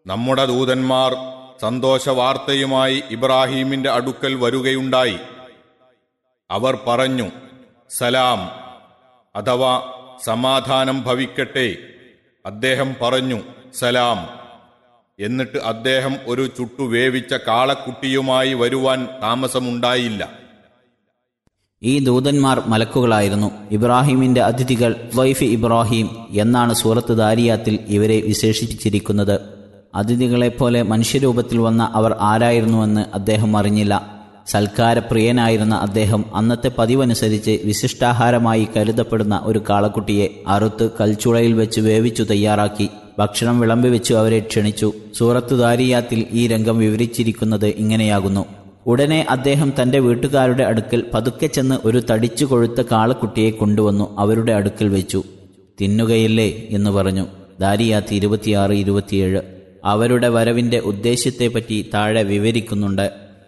നമ്മുടെ ദൂതന്മാർ സന്തോഷവാർത്തയുമായി ഇബ്രാഹീമിന്റെ അടുക്കൽ വരുകയുണ്ടായി അവർ പറഞ്ഞു സലാം അഥവാ സമാധാനം ഭവിക്കട്ടെ അദ്ദേഹം പറഞ്ഞു സലാം എന്നിട്ട് അദ്ദേഹം ഒരു ചുട്ടു വേവിച്ച കാളക്കുട്ടിയുമായി വരുവാൻ താമസമുണ്ടായില്ല ഈ ദൂതന്മാർ മലക്കുകളായിരുന്നു ഇബ്രാഹിമിന്റെ അതിഥികൾ വൈഫ് ഇബ്രാഹിം എന്നാണ് സൂറത്ത് ദാരിയാത്തിൽ ഇവരെ വിശേഷിപ്പിച്ചിരിക്കുന്നത് അതിഥികളെപ്പോലെ മനുഷ്യരൂപത്തിൽ വന്ന അവർ ആരായിരുന്നുവെന്ന് അദ്ദേഹം അറിഞ്ഞില്ല സൽക്കാരപ്രിയനായിരുന്ന അദ്ദേഹം അന്നത്തെ പതിവനുസരിച്ച് വിശിഷ്ടാഹാരമായി കരുതപ്പെടുന്ന ഒരു കാളക്കുട്ടിയെ അറുത്ത് കൽച്ചുളയിൽ വെച്ച് വേവിച്ചു തയ്യാറാക്കി ഭക്ഷണം വിളമ്പി വെച്ചു അവരെ ക്ഷണിച്ചു സൂറത്തു ദാരിയാത്തിൽ ഈ രംഗം വിവരിച്ചിരിക്കുന്നത് ഇങ്ങനെയാകുന്നു ഉടനെ അദ്ദേഹം തന്റെ വീട്ടുകാരുടെ അടുക്കൽ പതുക്കെ ചെന്ന് ഒരു തടിച്ചു കൊഴുത്ത കാളക്കുട്ടിയെ കൊണ്ടുവന്നു അവരുടെ അടുക്കൽ വെച്ചു തിന്നുകയില്ലേ എന്ന് പറഞ്ഞു ദാരിയാത്ത് ഇരുപത്തിയാറ് ഇരുപത്തിയേഴ് അവരുടെ വരവിന്റെ ഉദ്ദേശ്യത്തെപ്പറ്റി താഴെ വിവരിക്കുന്നുണ്ട്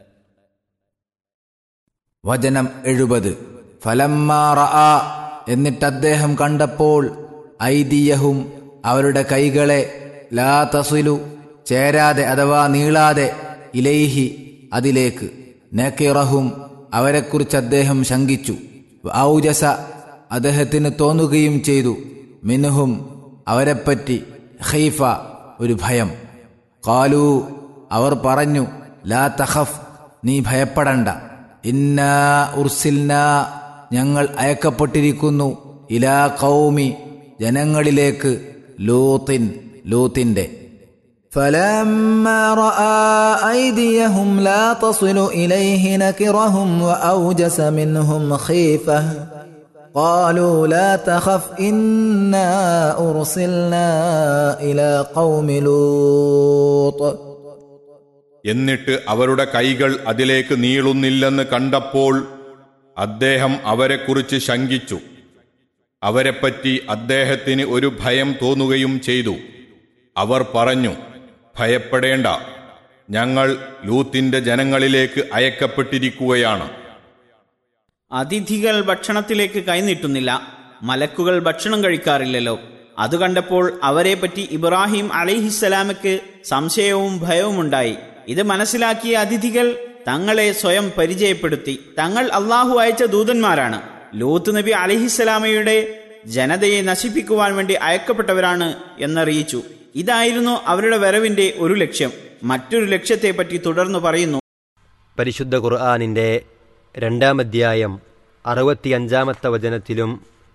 വചനം എഴുപത് ഫലമ്മാറ എന്നിട്ട് അദ്ദേഹം കണ്ടപ്പോൾ ഐതിയഹും അവരുടെ കൈകളെ ലാ തസുലു ചേരാതെ അഥവാ നീളാതെ ഇലൈഹി അതിലേക്ക് നക്കിറഹും അവരെക്കുറിച്ച് അദ്ദേഹം ശങ്കിച്ചു ഔജസ അദ്ദേഹത്തിന് തോന്നുകയും ചെയ്തു മിനുഹും അവരെപ്പറ്റി ഖൈഫ ഒരു ഭയം കാലു അവർ പറഞ്ഞു ലാ തഖഫ് നീ ഭയപ്പെടണ്ട ഇന്നാ ഉർസിൽന ഞങ്ങൾ അയക്കപ്പെട്ടിരിക്കുന്നു ഇലാ കൗമി ജനങ്ങളിലേക്ക് ലൂത്തിൻ ലൂത്തിന്റെ فلما راى ايديهم لا تصل اليه نكرهم واوجس منهم خيفه قالوا لا تخف انا ارسلنا الى قوم لوط എന്നിട്ട് അവരുടെ കൈകൾ അതിലേക്ക് നീളുന്നില്ലെന്ന് കണ്ടപ്പോൾ അദ്ദേഹം അവരെക്കുറിച്ച് ശങ്കിച്ചു അവരെപ്പറ്റി അദ്ദേഹത്തിന് ഒരു ഭയം തോന്നുകയും ചെയ്തു അവർ പറഞ്ഞു ഭയപ്പെടേണ്ട ഞങ്ങൾ ലൂത്തിന്റെ ജനങ്ങളിലേക്ക് അയക്കപ്പെട്ടിരിക്കുകയാണ് അതിഥികൾ ഭക്ഷണത്തിലേക്ക് കൈനീട്ടുന്നില്ല മലക്കുകൾ ഭക്ഷണം കഴിക്കാറില്ലല്ലോ അത് കണ്ടപ്പോൾ അവരെപ്പറ്റി ഇബ്രാഹിം അലൈഹിസ്സലാമയ്ക്ക് സംശയവും ഭയവും ഉണ്ടായി ഇത് മനസ്സിലാക്കിയ അതിഥികൾ തങ്ങളെ സ്വയം പരിചയപ്പെടുത്തി തങ്ങൾ അള്ളാഹു അയച്ച ദൂതന്മാരാണ് ലൂത്ത് നബി അലഹിസ്സലാമയുടെ ജനതയെ നശിപ്പിക്കുവാൻ വേണ്ടി അയക്കപ്പെട്ടവരാണ് എന്നറിയിച്ചു ഇതായിരുന്നു അവരുടെ വരവിന്റെ ഒരു ലക്ഷ്യം മറ്റൊരു ലക്ഷ്യത്തെപ്പറ്റി തുടർന്ന് പറയുന്നു പരിശുദ്ധ ഖുർആാനിൻ്റെ രണ്ടാം അധ്യായം അറുപത്തിയഞ്ചാമത്തെ വചനത്തിലും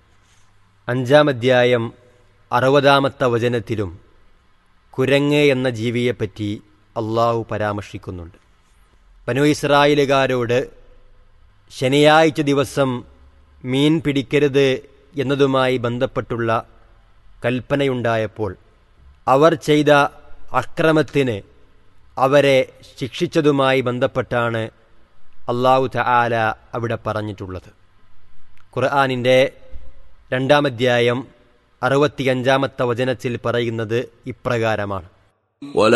അഞ്ചാം അധ്യായം അറുപതാമത്തെ വചനത്തിലും കുരങ്ങ് എന്ന ജീവിയെപ്പറ്റി അള്ളാഹു പരാമർശിക്കുന്നുണ്ട് ബനു ഇസ്രായേലുകാരോട് ശനിയാഴ്ച ദിവസം മീൻ പിടിക്കരുത് എന്നതുമായി ബന്ധപ്പെട്ടുള്ള കൽപ്പനയുണ്ടായപ്പോൾ അവർ ചെയ്ത അക്രമത്തിന് അവരെ ശിക്ഷിച്ചതുമായി ബന്ധപ്പെട്ടാണ് അള്ളാഹു തആല അവിടെ പറഞ്ഞിട്ടുള്ളത് ഖുർആാനിൻ്റെ രണ്ടാമധ്യായം അറുപത്തിയഞ്ചാമത്തെ വചനത്തിൽ പറയുന്നത് ഇപ്രകാരമാണ് ولا